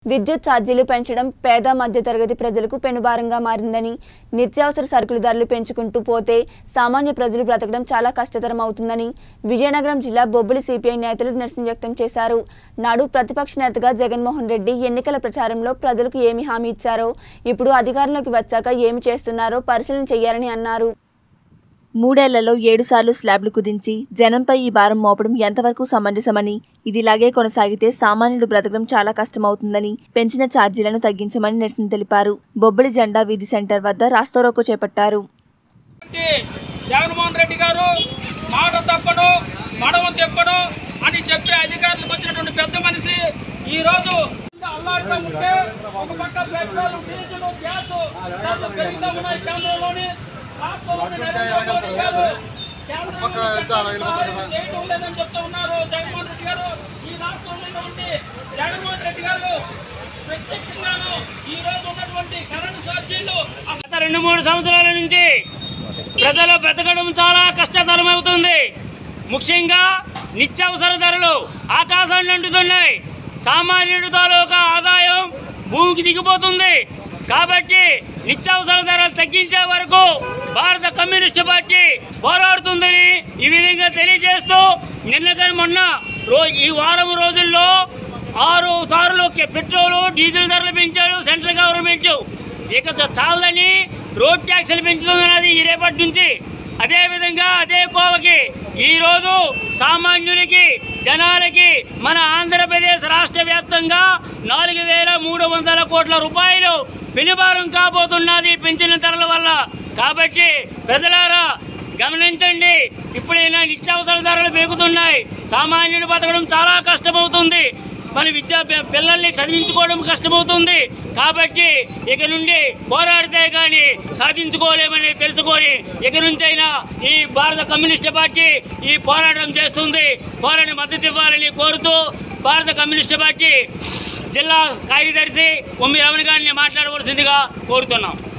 విద్యుత్ ఛార్జీలు పెంచడం పేద మధ్యతరగతి ప్రజలకు పెనుభారంగా మారిందని నిత్యావసర సరుకుల ధరలు పెంచుకుంటూ పోతే సామాన్య ప్రజలు బ్రతకడం చాలా కష్టతరం అవుతుందని విజయనగరం జిల్లా బొబ్బిలి సిపిఐ నేతలు నిరసన వ్యక్తం చేశారు నాడు ప్రతిపక్ష నేతగా జగన్మోహన్ రెడ్డి ఎన్నికల ప్రచారంలో ప్రజలకు ఏమి హామీ ఇచ్చారో ఇప్పుడు అధికారంలోకి వచ్చాక ఏమి చేస్తున్నారో పరిశీలన చేయాలని అన్నారు మూడేళ్లలో ఏడు సార్లు స్లాబ్లు కుదించి జనంపై ఈ భారం మోపడం ఎంతవరకు సమంజసమని ఇది ఇలాగే కొనసాగితే సామాన్యుడు బ్రతకడం చాలా కష్టమవుతుందని పెంచిన ఛార్జీలను తగ్గించమని నిరసన తెలిపారు బొబ్బిలి జెండా వీధి సెంటర్ వద్ద రాస్తోరోకో చేపట్టారు కాబట్టి జగన్మోహన్ రెడ్డి గారు మాట తప్పడు మడవ తెప్పడు అని చెప్పే అధికారులకు వచ్చినటువంటి పెద్ద మనిషి ఈ రోజు అల్లాడుతూ ఉంటే ఒక పక్క పెట్రోల్ డీజిల్ గ్యాస్ ధరలు పెరుగుతూ ఉన్నాయి కేంద్రంలోని రాష్ట్రంలోని నరేంద్ర మోడీ గారు కేంద్రంలో చేయటం లేదని చెప్తూ ఉన్నారు జగన్మోహన్ రెడ్డి గారు ఈ రాష్ట్రంలో ఉన్నటువంటి జగన్మోహన్ రెడ్డి గారు ప్రత్యక్షంగాను ఈ రోజు ఉన్నటువంటి కరెంటు ఛార్జీలు గత రెండు మూడు సంవత్సరాల నుంచి ప్రజలు బ్రతకడం చాలా కష్టతరం అవుతుంది ముఖ్యంగా నిత్యావసర ధరలు ఆకాశాన్ని అంటుతున్నాయి సామాన్యుడి తాలూకా ఆదాయం భూమికి దిగిపోతుంది కాబట్టి నిత్యావసర ధరలు తగ్గించే వరకు భారత కమ్యూనిస్ట్ పార్టీ పోరాడుతుందని ఈ విధంగా తెలియజేస్తూ నిన్న మొన్న రో ఈ వారం రోజుల్లో ఆరు సార్లు కె- పెట్రోలు డీజిల్ ధరలు పెంచాడు సెంట్రల్ గవర్నమెంట్ ఇక చాలని రోడ్ ట్యాక్సులు పెంచుతున్నది ఈ రేపటి నుంచి అదే విధంగా అదే కోవకి ఈరోజు సామాన్యులకి జనాలకి మన ఆంధ్రప్రదేశ్ రాష్ట్ర వ్యాప్తంగా నాలుగు వేల మూడు వందల కోట్ల రూపాయలు పెనుభారం కాబోతున్నది పెంచిన ధరల వల్ల కాబట్టి ప్రజలారా గమనించండి ఇప్పుడైనా నిత్యావసర ధరలు పెరుగుతున్నాయి సామాన్యుడు బతకడం చాలా కష్టమవుతుంది మన విద్యా పి- పిల్లల్ని చదివించుకోవడం కష్టమవుతుంది కాబట్టి ఇక నుండి పోరాడితే కానీ సాధించుకోలేమని తెలుసుకొని ఇక నుంచైనా ఈ భారత కమ్యూనిస్ట్ పార్టీ ఈ పోరాటం చేస్తుంది పోరాడి మద్దతు ఇవ్వాలని కోరుతూ భారత కమ్యూనిస్ట్ పార్టీ జిల్లా కార్యదర్శి ఉమ్మి రమణ గారిని మాట్లాడవలసిందిగా కోరుతున్నాం